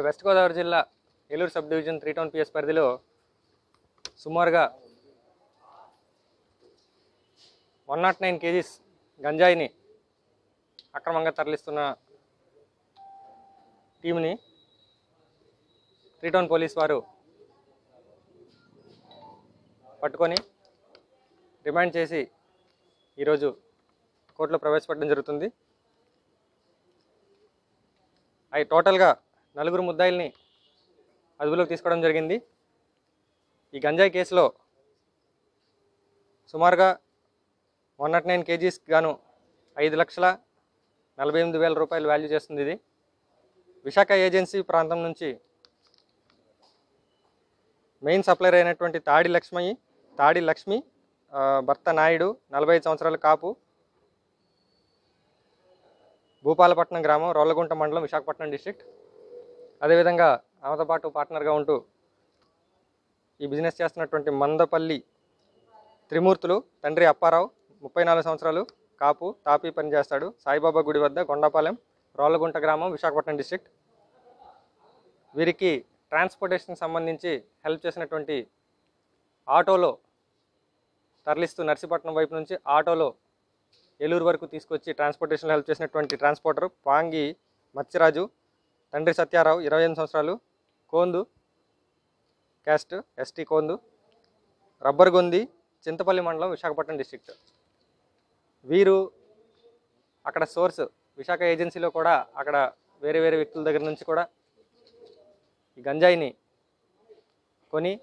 west Godavari జిల్లా Eluru sub division three town PS పరిధిలో సుమారుగా వన్ నాట్ నైన్ కేజీస్ గంజాయిని అక్రమంగా తరలిస్తున్న టీంని త్రీ టౌన్ పోలీస్ వారు పట్టుకొని రిమాండ్ చేసి ఈరోజు కోర్టులో ప్రవేశపెట్టడం జరుగుతుంది అవి టోటల్గా నలుగురు ముద్దాయిల్ని అదుపులోకి తీసుకోవడం జరిగింది ఈ గంజాయి కేసులో సుమారుగా వన్ నాట్ నైన్ కేజీస్ గాను ఐదు లక్షల నలభై ఎనిమిది వేల రూపాయలు వాల్యూ చేస్తుంది ఇది విశాఖ ఏజెన్సీ ప్రాంతం నుంచి మెయిన్ సప్లైర్ అయినటువంటి తాడి లక్ష్మి తాడి లక్ష్మి ఆ, భర్త నాయుడు నలభై ఐదు సంవత్సరాల కాపు భూపాలపట్నం గ్రామం రోళ్ళగుంట మండలం విశాఖపట్నం డిస్ట్రిక్ట్ అదేవిధంగా ఆమెతో పాటు పార్ట్నర్గా ఉంటూ ఈ బిజినెస్ చేస్తున్నటువంటి మందపల్లి త్రిమూర్తులు తండ్రి అప్పారావు ముప్పై నాలుగు సంవత్సరాలు కాపు తాపీ పని చేస్తాడు సాయిబాబా గుడి వద్ద కొండాపాలెం రోళ్ళగుంట గ్రామం విశాఖపట్నం డిస్ట్రిక్ట్ వీరికి ట్రాన్స్పోర్టేషన్ సంబంధించి హెల్ప్ చేసినటువంటి ఆటోలో తరలిస్తూ నర్సీపట్నం వైపు నుంచి ఆటోలో ఏలూరు వరకు తీసుకొచ్చి ట్రాన్స్పోర్టేషన్లో హెల్ప్ చేసినటువంటి ట్రాన్స్పోర్టర్ పాంగి మత్స్యరాజు తండ్రి సత్యారావు ఇరవై ఎనిమిది సంవత్సరాలు Kondu caste ST Kondu Rabbar Gondi Chintapalli mandal Visakhapatnam district వీరు అక్కడ సోర్స్ విశాఖ ఏజెన్సీలో కూడా అక్కడ వేరే వేరే వ్యక్తుల దగ్గర నుంచి కూడా ఈ గంజాయిని కొని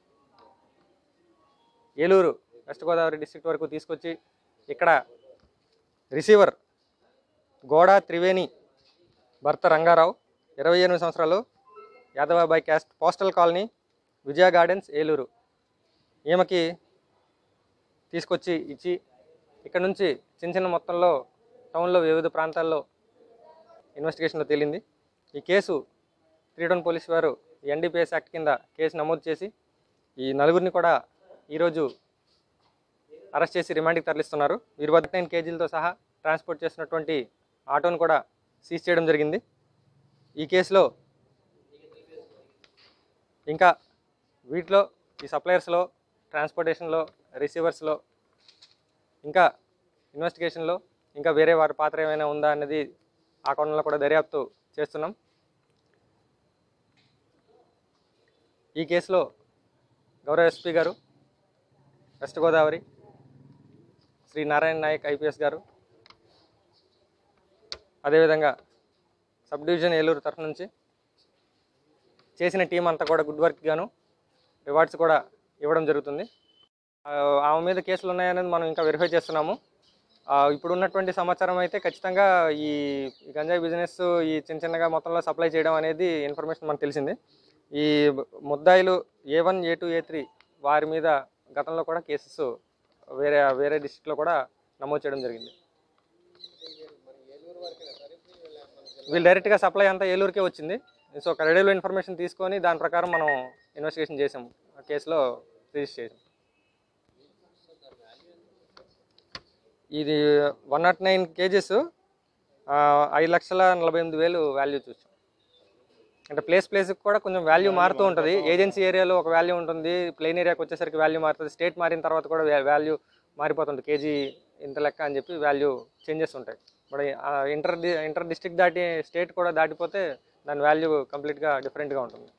ఏలూరు వెస్ట్ గోదావరి డిస్ట్రిక్ట్ వరకు తీసుకొచ్చి ఇక్కడ రిసీవర్ గోడా త్రివేణి భర్త రంగారావు ఇరవై ఎనిమిది సంవత్సరాలు Yadavabai caste postal colony Vijaya gardens Eluru ఈమెకి తీసుకొచ్చి ఇచ్చి ఇక్కడ నుంచి చిన్న చిన్న మొత్తంలో టౌన్లో వివిధ ప్రాంతాల్లో ఇన్వెస్టిగేషన్లో తేలింది ఈ కేసు త్రీ టౌన్ పోలీస్ వారు ఎన్డీపీఎస్ యాక్ట్ కింద కేసు నమోదు చేసి ఈ నలుగురిని కూడా ఈరోజు అరెస్ట్ చేసి రిమాండ్కి తరలిస్తున్నారు వీరి వద్ద నైన్ కేజీలతో సహా ట్రాన్స్పోర్ట్ చేసినటువంటి ఆటోను కూడా సీజ్ చేయడం జరిగింది ఈ కేసులో ఇంకా వీటిలో ఈ సప్లయర్స్లో ట్రాన్స్పోర్టేషన్లో రిసీవర్స్లో ఇంకా ఇన్వెస్టిగేషన్లో ఇంకా వేరే వారి పాత్ర ఏమైనా ఉందా అన్నది ఆ కోణంలో కూడా దర్యాప్తు చేస్తున్నాం ఈ కేసులో గౌరవ ఎస్పీ గారు వెస్ట్ గోదావరి శ్రీ నారాయణ నాయక్ ఐపీఎస్ గారు అదేవిధంగా సబ్ డివిజన్ ఏలూరు తరఫు నుంచి చేసిన టీం అంతా కూడా గుడ్ వర్క్ గాను రివార్డ్స్ కూడా ఇవ్వడం జరుగుతుంది ఆ, ఆమె మీద కేసులు ఉన్నాయనేది మనం ఇంకా వెరిఫై చేస్తున్నాము ఆ, ఇప్పుడు ఉన్నటువంటి సమాచారం అయితే ఖచ్చితంగా ఈ ఈ గంజాయి బిజినెస్ ఈ చిన్న చిన్నగా మొత్తంలో సప్లై చేయడం అనేది ఇన్ఫర్మేషన్ మనకు తెలిసింది ఈ ముద్దాయిలు A one A two A three వారి మీద గతంలో కూడా కేసెస్ వేరే వేరే డిస్టిక్లో కూడా నమోదు చేయడం జరిగింది వీళ్ళు డైరెక్ట్గా సప్లై అంతా ఏలూరుకే వచ్చింది సో ఒక రెడీలో ఇన్ఫర్మేషన్ తీసుకొని దాని ప్రకారం మనం ఇన్వెస్టిగేషన్ చేసాం ఆ కేసులో రిజిస్టర్ చేసాం ఇది వన్ నాట్ నైన్ కేజెస్ ఐదు లక్షల నలభై ఎనిమిది వేలు వాల్యూ చూసాం అంటే ప్లేస్ ప్లేస్కి కూడా కొంచెం వాల్యూ మారుతూ ఉంటుంది ఏజెన్సీ ఏరియాలో ఒక వాల్యూ ఉంటుంది ప్లెయిన్ ఏరియాకి వచ్చేసరికి వాల్యూ మారుతుంది స్టేట్ మారిన తర్వాత కూడా వాల్యూ మారిపోతుంది కేజీ ఇంత లెక్క అని చెప్పి వాల్యూ చేంజెస్ ఉంటాయి బట్ ఇంటర్ ఇంటర్ డిస్ట్రిక్ట్ దాటి స్టేట్ కూడా దాటిపోతే దాని వాల్యూ కంప్లీట్గా డిఫరెంట్గా ఉంటుంది